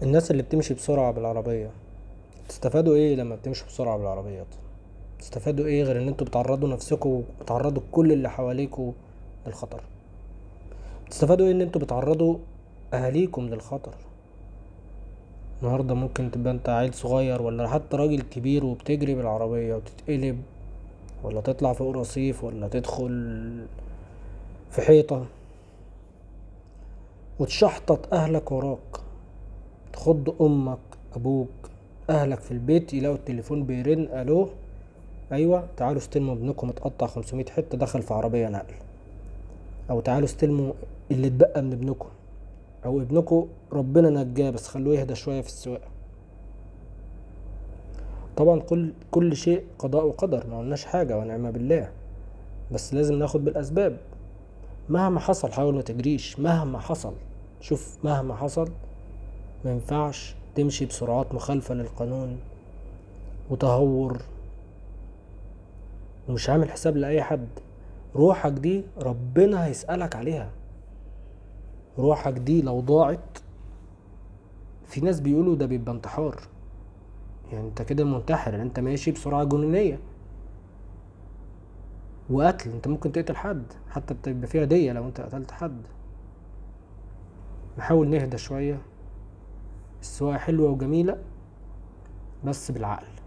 الناس اللي بتمشي بسرعة بالعربية تستفادوا ايه لما بتمشوا بسرعة بالعربيات تستفادوا ايه غير ان انتوا بتعرضوا نفسكوا وبتعرضوا كل اللي حواليكوا للخطر تستفادوا ايه ان انتوا بتعرضوا اهاليكم للخطر النهاردة ممكن تبقى انت عيل صغير ولا حتى راجل كبير وبتجري بالعربية وتتقلب ولا تطلع فوق رصيف ولا تدخل في حيطة وتشحطط اهلك وراك تخض امك ابوك اهلك في البيت يلاقوا التليفون بيرن الو ايوه تعالوا استلموا ابنكم متقطع خمسمية حتة دخل في عربية نقل او تعالوا استلموا اللي اتبقى من ابنكم او ابنكم ربنا نجاه بس خلوه يهدى شوية في السواقة طبعا كل كل شيء قضاء وقدر ما قلناش حاجة ونعم بالله بس لازم ناخد بالاسباب مهما حصل حاول ما تجريش مهما حصل شوف مهما حصل ما ينفعش تمشي بسرعات مخالفة للقانون وتهور ومش عامل حساب لأي حد روحك دي ربنا هيسألك عليها روحك دي لو ضاعت في ناس بيقولوا ده بيبقى انتحار يعني انت كده منتحر انت ماشي بسرعة جنونية وقتل انت ممكن تقتل حد حتى بتبقى فيها دية لو انت قتلت حد نحاول نهدى شوية السواقة حلوة وجميلة بس بالعقل